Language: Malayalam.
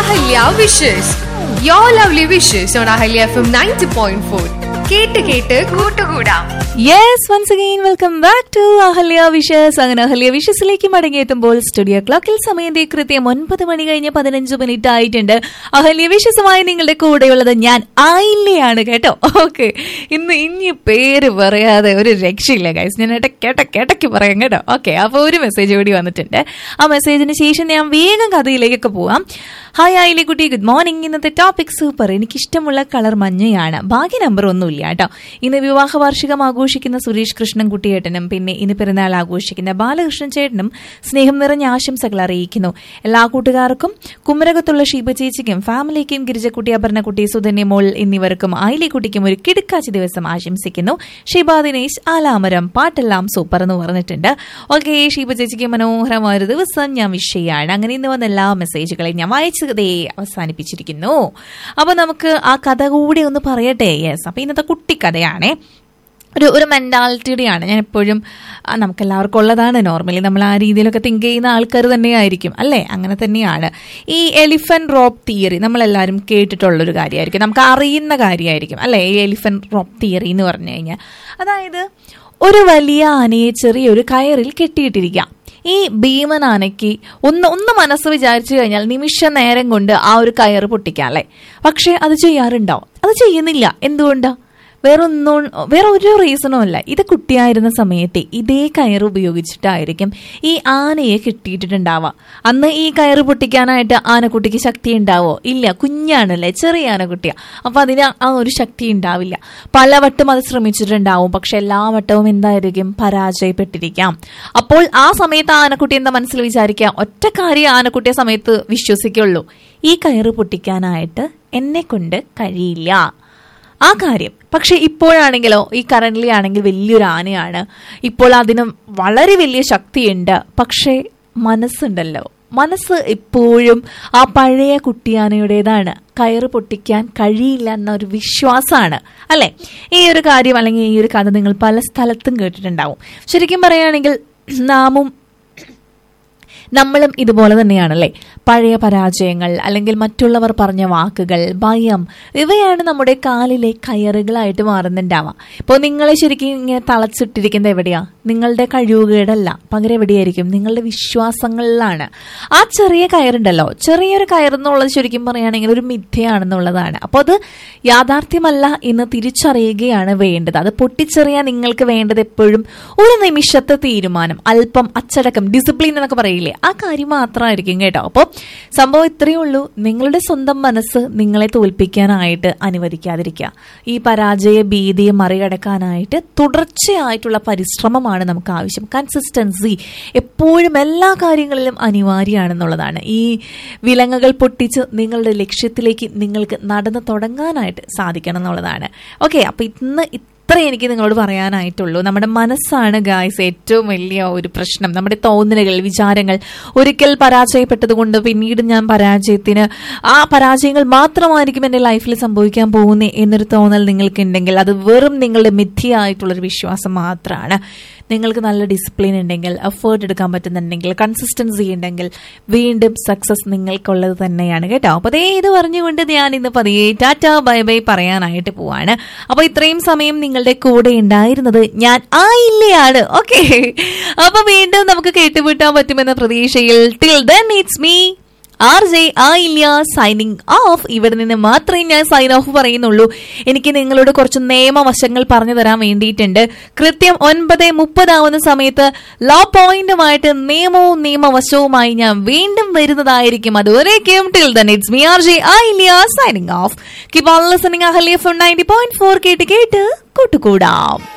Ahalya wishes your lovely wishes on Ahalya F M ninety point four കേട്ട് കേട്ട് കൂട്ടുകൂടാം yes once again welcome back to Ahalya wishes അങ്ങനെ അഹല്യ വിഷസിലേക്ക് മടങ്ങിയെത്തുമ്പോൾ സ്റ്റുഡിയോ ക്ലോക്കിൽ സമയം ദേ കൃത്യം ഒൻപത് മണി കഴിഞ്ഞ് പതിനഞ്ച് മിനിറ്റ് ആയിട്ടുണ്ട് അഹല്യ വിഷസുമായി നിങ്ങളുടെ കൂടെയുള്ളത് ഞാൻ ആയില്ലയാണ് കേട്ടോ ഓക്കെ ഇന്ന് ഇനി പേര് പറയാതെ ഒരു രക്ഷയില്ല ഗൈസ് ഞാൻ ഇടയ്ക്ക് ഇടയ്ക്ക് ഇടയ്ക്ക് പറയാം കേട്ടോ ഓക്കെ അപ്പോൾ ഒരു മെസ്സേജ് കൂടി വന്നിട്ടുണ്ട് ആ മെസ്സേജിന് ശേഷം ഞാൻ വേഗം കഥയിലേക്കൊക്കെ പോവാം ഹായ് ആയില്ലേ കുട്ടി ഗുഡ് മോർണിംഗ് ഇന്നത്തെ ടോപ്പിക് സൂപ്പർ എനിക്കിഷ്ടമുള്ള കളർ മഞ്ഞയാണ് ബാക്കി നമ്പർ ഒന്നുമില്ല കേട്ടോ ഇന്ന് വിവാഹ വാർഷികം ആഘോഷിക്കുന്ന സുരേഷ് കൃഷ്ണൻ കുട്ടിയേട്ടനും പിന്നെ ഇന്ന് പിറന്നാൾ ആഘോഷിക്കുന്ന ബാലകൃഷ്ണൻ ചേട്ടനും സ്നേഹം നിറഞ്ഞ ആശംസകൾ അറിയിക്കുന്നു എല്ലാ കൂട്ടുകാർക്കും കുമരകത്തുള്ള ഷീബ ചേച്ചിക്കും ഫാമിലിക്കും ഗിരിജക്കുട്ടി അപർണക്കുട്ടി സുധന്യ മോൾ എന്നിവർക്കും ആയിലിക്കുട്ടിക്കും ഒരു കിടുക്കാച്ചി ദിവസം ആശംസിക്കുന്നു ഷീബ ദിനേശ് ആലാമരം പാട്ടെല്ലാം സൂപ്പർ എന്ന് പറഞ്ഞിട്ടുണ്ട് ഓക്കെ ഷീബ ചേച്ചിക്ക് മനോഹരമായ ഒരു ദിവസം ഞാൻ വിഷയാണ് അങ്ങനെ ഇന്ന് വന്ന എല്ലാ മെസ്സേജുകളെയും ഞാൻ വായിച്ചതേ അവസാനിപ്പിച്ചിരിക്കുന്നു അപ്പൊ നമുക്ക് ആ കഥ കൂടി ഒന്ന് പറയട്ടെ യെസ് അപ്പൊ ഇന്നത്തെ കുട്ടിക്കഥയാണേ ഒരു ഒരു മെൻറ്റാലിറ്റിയുടെയാണ് ഞാൻ എപ്പോഴും ആ, നമുക്കെല്ലാവർക്കും ഉള്ളതാണ് നോർമലി നമ്മൾ ആ രീതിയിലൊക്കെ തിങ്ക് ചെയ്യുന്ന ആൾക്കാർ തന്നെയായിരിക്കും അല്ലേ അങ്ങനെ തന്നെയാണ് ഈ എലിഫന്റ് റോപ്പ് തിയറി നമ്മളെല്ലാവരും കേട്ടിട്ടുള്ളൊരു കാര്യമായിരിക്കും നമുക്ക് അറിയുന്ന കാര്യമായിരിക്കും അല്ലേ ഈ എലിഫന്റ് റോപ്പ് തിയറി എന്ന് പറഞ്ഞു കഴിഞ്ഞാൽ അതായത് ഒരു വലിയ ആനയെ ചെറിയൊരു കയറിൽ കെട്ടിയിട്ടിരിക്കാം ഈ ഭീമൻ ആനയ്ക്ക് ഒന്ന് ഒന്ന് മനസ്സ് വിചാരിച്ചു കഴിഞ്ഞാൽ നിമിഷ നേരം കൊണ്ട് ആ ഒരു കയറ് പൊട്ടിക്കാം അല്ലേ പക്ഷെ അത് ചെയ്യാറുണ്ടോ അത് ചെയ്യുന്നില്ല എന്തുകൊണ്ടാ വേറെ ഒന്നും വേറെ ഒരു റീസണും അല്ല ഇത് കുട്ടിയായിരുന്ന സമയത്ത് ഇതേ കയർ ഉപയോഗിച്ചിട്ടായിരിക്കും ഈ ആനയെ കെട്ടിയിട്ടിട്ടുണ്ടാവുക അന്ന് ഈ കയറ് പൊട്ടിക്കാനായിട്ട് ആനക്കുട്ടിക്ക് ശക്തി ഉണ്ടാവോ ഇല്ല കുഞ്ഞാണല്ലേ ചെറിയ ആനക്കുട്ടിയാ അപ്പൊ അതിന് ആ ഒരു ശക്തി ഉണ്ടാവില്ല പലവട്ടം അത് ശ്രമിച്ചിട്ടുണ്ടാവും പക്ഷെ എല്ലാ വട്ടവും എന്തായിരിക്കും പരാജയപ്പെട്ടിരിക്കാം അപ്പോൾ ആ സമയത്ത് ആനക്കുട്ടി എന്താ മനസ്സിൽ വിചാരിക്കുക ഒറ്റ കാര്യം ആനക്കുട്ടിയെ സമയത്ത് വിശ്വസിക്കുള്ളൂ ഈ കയറ് പൊട്ടിക്കാനായിട്ട് എന്നെ കൊണ്ട് കഴിയില്ല ആ കാര്യം പക്ഷെ ഇപ്പോഴാണെങ്കിലോ ഈ കറന്റ്ലി ആണെങ്കിൽ വലിയൊരു ആനയാണ് ഇപ്പോൾ അതിന് വളരെ വലിയ ശക്തിയുണ്ട് പക്ഷേ മനസ്സുണ്ടല്ലോ മനസ്സ് എപ്പോഴും ആ പഴയ കുട്ടിയാനയുടേതാണ് കയറ് പൊട്ടിക്കാൻ കഴിയില്ല എന്ന ഒരു വിശ്വാസമാണ് അല്ലെ ഈ ഒരു കാര്യം അല്ലെങ്കിൽ ഈ ഒരു കഥ നിങ്ങൾ പല സ്ഥലത്തും കേട്ടിട്ടുണ്ടാവും ശരിക്കും പറയുകയാണെങ്കിൽ നാമും നമ്മളും ഇതുപോലെ തന്നെയാണല്ലേ പഴയ പരാജയങ്ങൾ അല്ലെങ്കിൽ മറ്റുള്ളവർ പറഞ്ഞ വാക്കുകൾ ഭയം ഇവയാണ് നമ്മുടെ കാലിലെ കയറുകളായിട്ട് മാറുന്നുണ്ടാവാം ഇപ്പോൾ നിങ്ങളെ ശരിക്കും ഇങ്ങനെ തളച്ചിട്ടിരിക്കുന്നത് എവിടെയാ നിങ്ങളുടെ കഴിവുകേടല്ല പകരം എവിടെയായിരിക്കും നിങ്ങളുടെ വിശ്വാസങ്ങളിലാണ് ആ ചെറിയ കയറുണ്ടല്ലോ ചെറിയൊരു കയറെന്നുള്ളത് ശരിക്കും പറയുകയാണെങ്കിൽ ഒരു മിഥ്യയാണെന്നുള്ളതാണ് അപ്പോൾ അത് യാഥാർത്ഥ്യമല്ല എന്ന് തിരിച്ചറിയുകയാണ് വേണ്ടത് അത് പൊട്ടിച്ചെറിയാൻ നിങ്ങൾക്ക് വേണ്ടത് എപ്പോഴും ഒരു നിമിഷത്തെ തീരുമാനം അല്പം അച്ചടക്കം ഡിസിപ്ലിൻ എന്നൊക്കെ പറയില്ലേ ആ കാര്യം മാത്രമായിരിക്കും കേട്ടോ അപ്പോൾ സംഭവം ഇത്രയേ ഉള്ളൂ നിങ്ങളുടെ സ്വന്തം മനസ്സ് നിങ്ങളെ തോൽപ്പിക്കാനായിട്ട് അനുവദിക്കാതിരിക്കുക ഈ പരാജയ ഭീതിയെ മറികടക്കാനായിട്ട് തുടർച്ചയായിട്ടുള്ള പരിശ്രമമാണ് നമുക്ക് ആവശ്യം കൺസിസ്റ്റൻസി എപ്പോഴും എല്ലാ കാര്യങ്ങളിലും അനിവാര്യമാണെന്നുള്ളതാണ് ഈ വിലങ്ങുകൾ പൊട്ടിച്ച് നിങ്ങളുടെ ലക്ഷ്യത്തിലേക്ക് നിങ്ങൾക്ക് നടന്നു തുടങ്ങാനായിട്ട് സാധിക്കണം എന്നുള്ളതാണ് ഓക്കെ അപ്പൊ ഇന്ന് ഇത്ര എനിക്ക് നിങ്ങളോട് പറയാനായിട്ടുള്ളൂ നമ്മുടെ മനസ്സാണ് ഗായ്സ് ഏറ്റവും വലിയ ഒരു പ്രശ്നം നമ്മുടെ തോന്നലുകൾ വിചാരങ്ങൾ ഒരിക്കൽ പരാജയപ്പെട്ടത് കൊണ്ട് പിന്നീട് ഞാൻ പരാജയത്തിന് ആ പരാജയങ്ങൾ മാത്രമായിരിക്കും എൻ്റെ ലൈഫിൽ സംഭവിക്കാൻ പോകുന്നേ എന്നൊരു തോന്നൽ നിങ്ങൾക്കുണ്ടെങ്കിൽ അത് വെറും നിങ്ങളുടെ മിഥ്യയായിട്ടുള്ളൊരു വിശ്വാസം മാത്രമാണ് നിങ്ങൾക്ക് നല്ല ഡിസിപ്ലിൻ ഉണ്ടെങ്കിൽ എഫേർട്ട് എടുക്കാൻ പറ്റുന്നുണ്ടെങ്കിൽ കൺസിസ്റ്റൻസി ഉണ്ടെങ്കിൽ വീണ്ടും സക്സസ് നിങ്ങൾക്കുള്ളത് തന്നെയാണ് കേട്ടോ അപ്പോൾ അതേ ഇത് പറഞ്ഞുകൊണ്ട് ഞാൻ ഇന്ന് പതിയെ ടാറ്റ ബൈ ബൈ പറയാനായിട്ട് പോവാണ് അപ്പോൾ ഇത്രയും സമയം നിങ്ങളുടെ കൂടെ ഉണ്ടായിരുന്നത് ഞാൻ ആയില്ലയാണ് ഓക്കെ അപ്പൊ വീണ്ടും നമുക്ക് കേട്ടുവിട്ടാൻ പറ്റുമെന്ന പ്രതീക്ഷയിൽ till then it's me R J ആയില്ല സൈനിങ് ഓഫ് ഇവിടെ നിന്ന് മാത്രമേ ഞാൻ സൈൻ ഓഫ് പറയുന്നുള്ളൂ എനിക്ക് നിങ്ങളോട് കുറച്ച് നിയമവശങ്ങൾ പറഞ്ഞു തരാൻ വേണ്ടിയിട്ടുണ്ട് കൃത്യം ഒൻപത് മുപ്പതാവുന്ന സമയത്ത് ലോ പോയിന്റുമായിട്ട് നിയമവും നിയമവശവുമായി ഞാൻ വീണ്ടും വരുന്നതായിരിക്കും അതുവരേക്കും till then it's me R J ആയില്ല signing off keep on listening Ahalya phone ninety point four കേട്ട് കേട്ട് കൂട്ടുകൂടാം